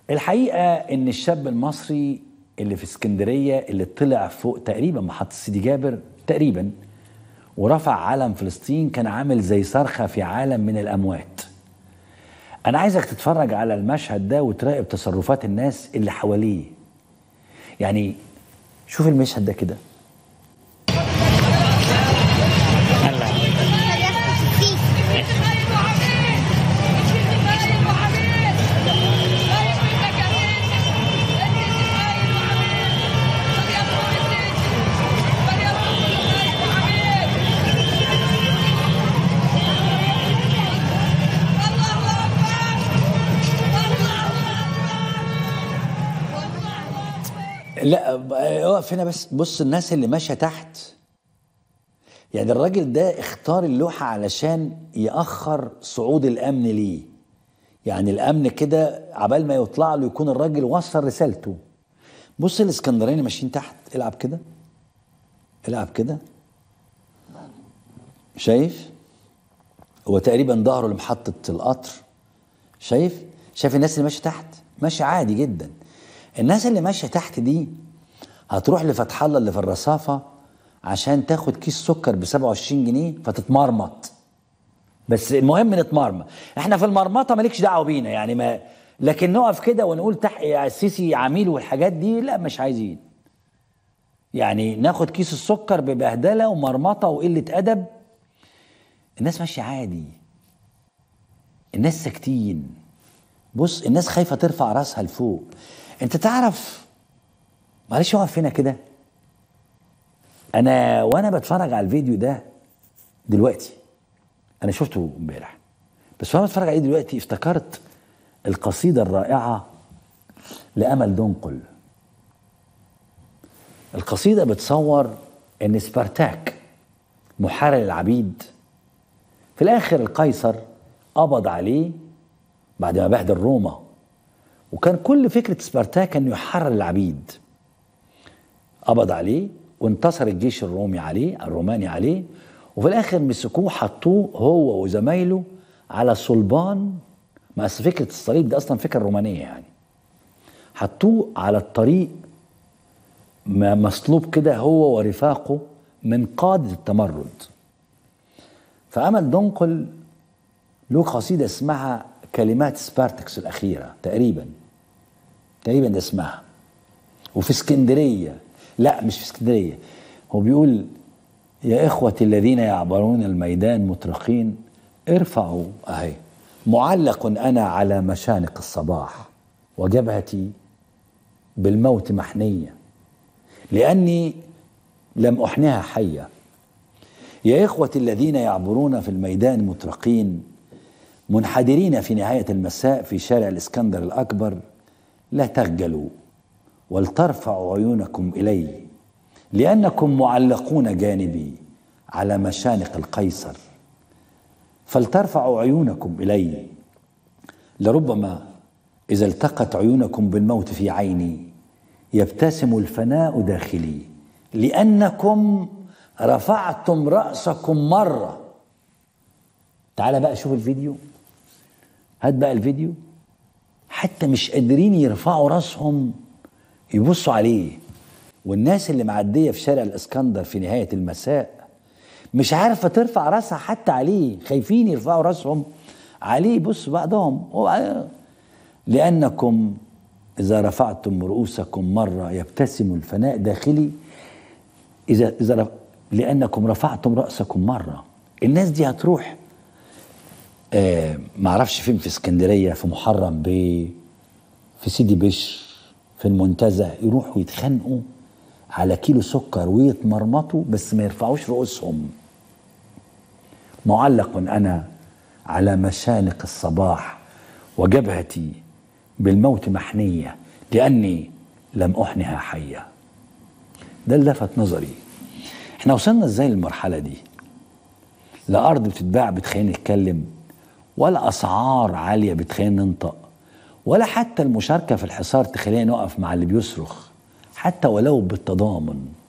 الحقيقه ان الشاب المصري اللي في اسكندريه اللي طلع فوق تقريبا محطه سيدي جابر تقريبا ورفع علم فلسطين كان عامل زي صرخه في عالم من الاموات انا عايزك تتفرج على المشهد ده وتراقب تصرفات الناس اللي حواليه يعني شوف المشهد ده كده لا اقف هنا بس بص الناس اللي ماشيه تحت يعني الراجل ده اختار اللوحه علشان ياخر صعود الامن ليه يعني الامن كده عبال ما يطلع له يكون الراجل وصل رسالته بص الاسكندراني ماشيين تحت العب كده العب كده شايف هو تقريبا ظهره لمحطه القطر شايف شايف الناس اللي ماشيه تحت ماشيه عادي جدا الناس اللي ماشيه تحت دي هتروح لفتح الله اللي في الرصافه عشان تاخد كيس سكر ب 27 جنيه فتتمرمط بس المهم نتمرمط احنا في المرمطه مالكش دعوه بينا يعني ما لكن نقف كده ونقول تحت يا السيسي عميل والحاجات دي لا مش عايزين يعني ناخد كيس السكر ببهدله ومرمطه وقله ادب الناس ماشيه عادي الناس ساكتين بص الناس خايفه ترفع راسها لفوق انت تعرف معلش اقف هنا كده انا وانا بتفرج على الفيديو ده دلوقتي انا شفته امبارح بس وانا بتفرج عليه دلوقتي افتكرت القصيده الرائعه لامل دنقل القصيده بتصور ان سبارتاك محرر العبيد في الاخر القيصر قبض عليه بعد ما بهدل روما وكان كل فكرة سبارتاك أنه يحرر العبيد قبض عليه وانتصر الجيش الرومي عليه الروماني عليه وفي الآخر مسكوه حطوه هو وزمايله على صلبان ما أصل فكرة الصليب ده أصلا فكرة رومانية يعني حطوه على الطريق مصلوب كده هو ورفاقه من قادة التمرد فأمل دنقل له قصيدة اسمها كلمات سبارتكس الأخيرة تقريبا تقريبا ده اسمها وفي اسكندرية لا مش في اسكندرية هو بيقول يا إخوتي الذين يعبرون الميدان مطرقين ارفعوا أهي معلق أنا على مشانق الصباح وجبهتي بالموت محنية لأني لم أحنها حية يا إخوتي الذين يعبرون في الميدان مطرقين منحدرين في نهاية المساء في شارع الإسكندر الأكبر لا تخجلوا ولترفعوا عيونكم إلي لأنكم معلقون جانبي على مشانق القيصر فلترفعوا عيونكم إلي لربما إذا التقت عيونكم بالموت في عيني يبتسم الفناء داخلي لأنكم رفعتم رأسكم مرة تعال بقى شوف الفيديو هات بقى الفيديو حتى مش قادرين يرفعوا راسهم يبصوا عليه والناس اللي معدية في شارع الإسكندر في نهاية المساء مش عارفة ترفع راسها حتى عليه خايفين يرفعوا راسهم عليه بص بعضهم لأنكم إذا رفعتم رؤوسكم مرة يبتسم الفناء داخلي إذا إذا لأنكم رفعتم رأسكم مرة الناس دي هتروح آه معرفش فين في اسكندريه في محرم بيه في سيدي بشر في المنتزه يروحوا يتخانقوا على كيلو سكر ويتمرمطوا بس ما يرفعوش رؤوسهم معلق انا على مشانق الصباح وجبهتي بالموت محنيه لاني لم احنها حيه ده اللي لفت نظري احنا وصلنا ازاي للمرحله دي لا ارض بتتباع بتخلينا نتكلم ولا اسعار عاليه بتخلينا ننطق ولا حتى المشاركه في الحصار تخلينا نقف مع اللي بيصرخ حتى ولو بالتضامن